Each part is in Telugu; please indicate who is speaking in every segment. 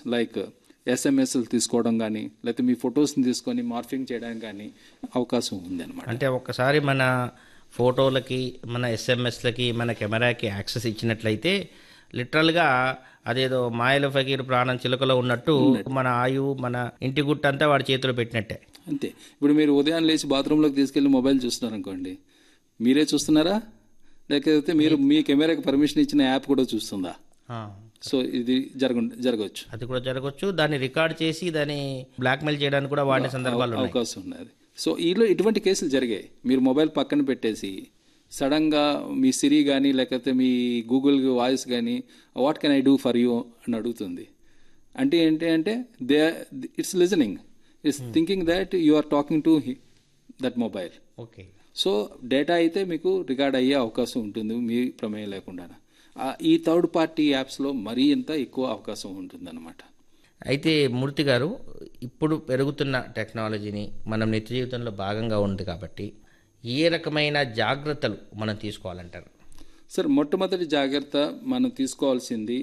Speaker 1: లైక్ ఎస్ఎంఎస్లు తీసుకోవడం కానీ లేకపోతే మీ ఫొటోస్ని తీసుకొని మార్ఫింగ్ చేయడానికి కానీ అవకాశం ఉంది అనమాట
Speaker 2: అంటే ఒక్కసారి మన ఫోటోలకి మన ఎస్ఎంఎస్లకి మన కెమెరాకి యాక్సెస్ ఇచ్చినట్లయితే లిటరల్గా అదేదో మాయల ఫకీర్ ప్రాణం చిలుకలో ఉన్నట్టు మన ఆయువు మన ఇంటి గుట్ట అంతా వాడి చేతిలో పెట్టినట్టే
Speaker 1: అంతే ఇప్పుడు మీరు ఉదయం లేచి బాత్రూంలోకి తీసుకెళ్ళి మొబైల్ చూస్తున్నారు అనుకోండి మీరే చూస్తున్నారా లేకపోతే మీరు మీ కెమెరాకి పర్మిషన్ ఇచ్చిన యాప్ కూడా చూస్తుందా
Speaker 2: ఆ,
Speaker 1: సో ఇది జరగ జరగవచ్చు
Speaker 2: అది కూడా జరగవచ్చు దాన్ని రికార్డ్ చేసి దాన్ని బ్లాక్మెయిల్ చేయడానికి కూడా వాడిన సందర్భాలు ఉన్నాయి
Speaker 1: అవకాశం ఉన్నది సో ఈలో ఇటువంటి కేసులు జరిగాయి మీరు మొబైల్ పక్కన పెట్టేసి సడన్గా మీ సిరి కానీ లేకపోతే మీ గూగుల్ వాయిస్ కానీ what can I do for you అని అడుగుతుంది అంటే ఏంటి అంటే they it's listening it's thinking that you are talking to that mobile
Speaker 2: okay
Speaker 1: so data అయితే మీకు రికార్డ్ అయ్యే అవకాశం ఉంటుంది మీ ప్రమేయం లేకుండా ఆ, ఈ థర్డ్ పార్టీ యాప్స్లో మరీ ఎంత ఎక్కువ అవకాశం ఉంటుందన్నమాట
Speaker 2: అయితే మూర్తి గారు ఇప్పుడు పెరుగుతున్న టెక్నాలజీని మనం నిత్య జీవితంలో భాగంగా ఉంది కాబట్టి ఏ రకమైన జాగ్రత్తలు మనం తీసుకోవాలంటారు
Speaker 1: సార్ మొట్టమొదటి జాగ్రత్త మనం తీసుకోవాల్సింది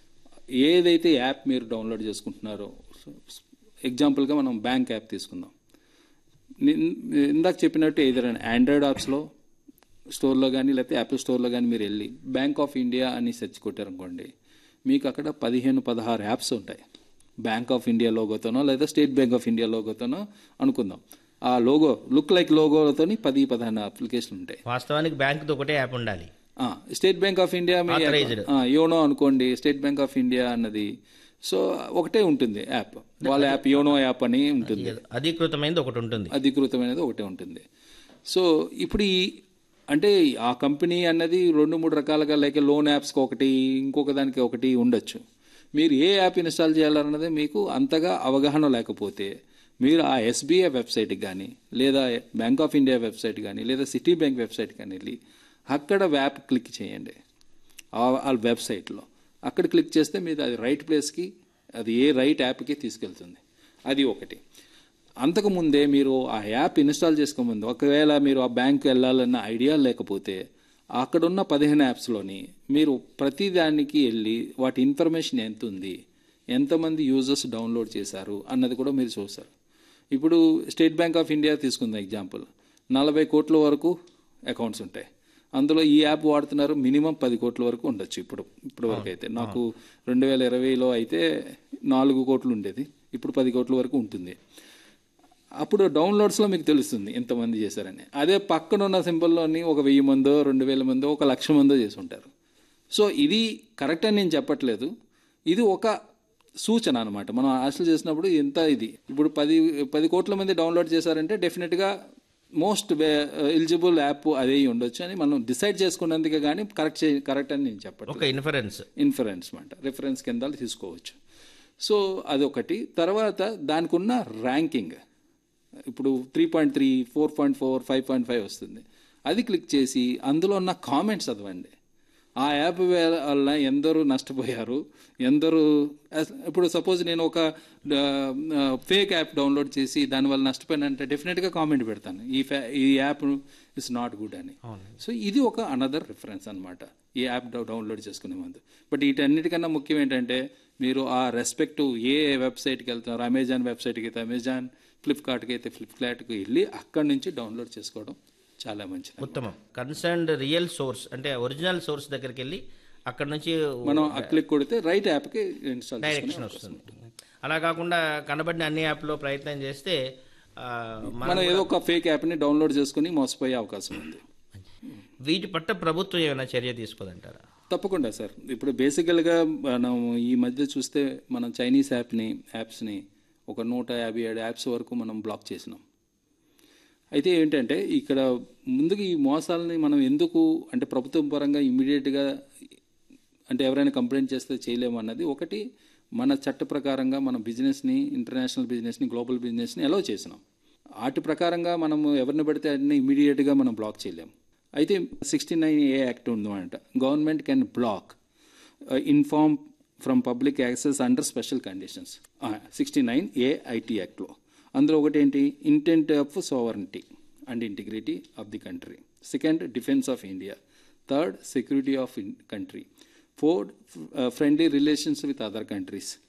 Speaker 1: ఏదైతే యాప్ మీరు డౌన్లోడ్ చేసుకుంటున్నారో ఎగ్జాంపుల్గా మనం బ్యాంక్ యాప్ తీసుకుందాం నిన్- ఇందాక చెప్పినట్టు ఏదైనా ఆండ్రాయిడ్ యాప్స్లో స్టోర్లో కానీ లేకపోతే యాపిల్ స్టోర్లో కానీ మీరు వెళ్ళి బ్యాంక్ ఆఫ్ ఇండియా అని సెర్చ్ కొట్టారనుకోండి మీకు అక్కడ పదిహేను పదహారు యాప్స్ ఉంటాయి బ్యాంక్ ఆఫ్ ఇండియా లోగోతోనో లేదా స్టేట్ బ్యాంక్ ఆఫ్ ఇండియా లోగోతోనో అనుకుందాం ఆ లోగో లుక్ లైక్ లోగోలతోని పది పదిహేను అప్లికేషన్లు ఉంటాయి
Speaker 2: వాస్తవానికి బ్యాంకుతో ఒకటే యాప్ ఉండాలి
Speaker 1: ఆ, స్టేట్ బ్యాంక్ ఆఫ్ ఇండియా మీ
Speaker 2: Authorized.
Speaker 1: ఆ, యోనో అనుకోండి స్టేట్ బ్యాంక్ ఆఫ్ ఇండియా అన్నది సో ఒకటే ఉంటుంది యాప్ వాళ్ళ యాప్ యోనో యాప్ అని ఉంటుంది
Speaker 2: అధీకృతమైనది ఒకటి ఉంటుంది
Speaker 1: అధికృతమైనది ఒకటే ఉంటుంది సో ఇప్పుడు ఈ అంటే ఆ కంపెనీ అన్నది రెండు మూడు రకాలుగా లైక్ లోన్ యాప్స్కి ఒకటి ఇంకొక దానికి ఒకటి ఉండొచ్చు మీరు ఏ యాప్ ఇన్స్టాల్ చేయాలన్నది మీకు అంతగా అవగాహన లేకపోతే మీరు ఆ ఎస్బీఐ వెబ్సైట్కి కానీ లేదా బ్యాంక్ ఆఫ్ ఇండియా వెబ్సైట్ కానీ లేదా సిటీ బ్యాంక్ వెబ్సైట్ కానీ వెళ్ళి అక్కడ యాప్ క్లిక్ చేయండి ఆ- ఆ వెబ్సైట్లో అక్కడ క్లిక్ చేస్తే మీరు అది రైట్ ప్లేస్కి అది ఏ రైట్ యాప్కి తీసుకెళ్తుంది అది ఒకటి అంతకు ముందే మీరు ఆ యాప్ ఇన్స్టాల్ చేసుకోముందు ఒకవేళ మీరు ఆ బ్యాంక్ వెళ్ళాలన్న ఐడియా లేకపోతే అక్కడున్న పదిహేను యాప్స్లోని మీరు ప్రతి దానికి వెళ్ళి వాటి ఇన్ఫర్మేషన్ ఎంత ఉంది ఎంతమంది యూజర్స్ డౌన్లోడ్ చేశారు అన్నది కూడా మీరు చూస్తారు ఇప్పుడు స్టేట్ బ్యాంక్ ఆఫ్ ఇండియా తీసుకుందాం ఎగ్జాంపుల్ నలభై కోట్ల వరకు అకౌంట్స్ ఉంటాయి అందులో ఈ యాప్ వాడుతున్నారు మినిమం పది కోట్ల వరకు ఉండొచ్చు ఇప్పుడు ఇప్పుడు వరకు అయితే నాకు రెండు వేల ఇరవైలో అయితే నాలుగు కోట్లు ఉండేది ఇప్పుడు పది కోట్ల వరకు ఉంటుంది అప్పుడు డౌన్లోడ్స్లో మీకు తెలుస్తుంది ఎంతమంది చేశారని అదే పక్కన ఉన్న సింబల్లోని ఒక వెయ్యి మందో రెండు వేల మందో ఒక లక్ష మందో చేసి ఉంటారు సో ఇది కరెక్ట్ అని నేను చెప్పట్లేదు ఇది ఒక సూచన అనమాట మనం ఆశలు చేసినప్పుడు ఎంత ఇది ఇప్పుడు పది పది కోట్ల మంది డౌన్లోడ్ చేశారంటే డెఫినెట్గా మోస్ట్ ఎలిజిబుల్ యాప్ అదే అయి ఉండొచ్చు అని మనం డిసైడ్ చేసుకున్నందుకే కానీ కరెక్ట్ చే కరెక్ట్ అని నేను చెప్పట్లేదు
Speaker 2: ఒక ఇన్ఫరెన్స్
Speaker 1: ఇన్ఫరెన్స్ అనమాట రిఫరెన్స్ కింద తీసుకోవచ్చు సో అదొకటి తర్వాత దానికి ఉన్న ర్యాంకింగ్ ఇప్పుడు three point three four point four five point five వస్తుంది అది క్లిక్ చేసి అందులో ఉన్న కామెంట్స్ చదవండి ఆ యాప్ వల్ల ఎందరూ నష్టపోయారు ఎందరూ అస- ఇప్పుడు సపోజ్ నేను ఒక ఫేక్ యాప్ డౌన్లోడ్ చేసి దానివల్ల నష్టపోయానంటే డెఫినెట్గా కామెంట్ పెడతాను ఈ ఫ్యా ఈ యాప్ ఇస్ నాట్ గుడ్ అని సో ఇది ఒక అనదర్ రిఫరెన్స్ అనమాట ఈ యాప్ డౌ- డౌన్లోడ్ చేసుకునే ముందు బట్ వీటన్నిటికన్నా ముఖ్యం ఏంటంటే మీరు ఆ రెస్పెక్ట్ ఏ వెబ్సైట్కి వెళ్తున్నారు అమెజాన్ వెబ్సైట్కి అయితే అమెజాన్ ఫ్లిప్కార్ట్కి అయితే ఫ్లిప్కార్ట్కి వెళ్ళి అక్కడి నుంచి డౌన్లోడ్ చేసుకోవడం చాలా మంచిది
Speaker 2: ఉత్తమం కన్సర్న్డ్ రియల్ సోర్స్ అంటే ఒరిజినల్ సోర్స్ దగ్గరికి వెళ్ళి అక్కడ నుంచి
Speaker 1: మనం ఆ క్లిక్ కొడితే రైట్ యాప్కి ఇన్స్టాల్
Speaker 2: డైరెక్షన్ వస్తుంది అలా కాకుండా కనబడిన అన్ని యాప్లో ప్రయత్నం చేస్తే ఆ, మన-
Speaker 1: మనం ఏదో ఒక ఫేక్ యాప్ని డౌన్లోడ్ చేసుకుని మోసపోయే అవకాశం ఉంది
Speaker 2: వీటి పట్ల ప్రభుత్వం ఏమైనా చర్య తీసుకోదంటారా
Speaker 1: తప్పకుండా సార్ ఇప్పుడు బేసికల్గా మనం ఈ మధ్య చూస్తే మనం చైనీస్ యాప్ని యాప్స్ని ఒక నూట యాభై ఏడు యాప్స్ వరకు మనం బ్లాక్ చేసినాం అయితే ఏంటంటే ఇక్కడ ముందుకు ఈ మోసాలని మనం ఎందుకు అంటే ప్రభుత్వం పరంగా ఇమ్మీడియట్గా అంటే ఎవరైనా కంప్లైంట్ చేస్తే చేయలేము అన్నది ఒకటి మన చట్ట ప్రకారంగా మన బిజినెస్ని ఇంటర్నేషనల్ బిజినెస్ని గ్లోబల్ బిజినెస్ని ఎలా చేసినాం వాటి ప్రకారంగా మనం ఎవరిని పడితే అన్ని ఇమీడియట్గా మనం బ్లాక్ చేయలేం అయితే సిక్స్టీ నైన్ ఏ యాక్ట్ ఉందన్నమాట government can block inform from public access under special conditions sixty nine A IT యాక్ట్లో అందులో ఒకటి ఏంటి intent of sovereignty and integrity of the country second defence of India third security of country fourth friendly relations with other countries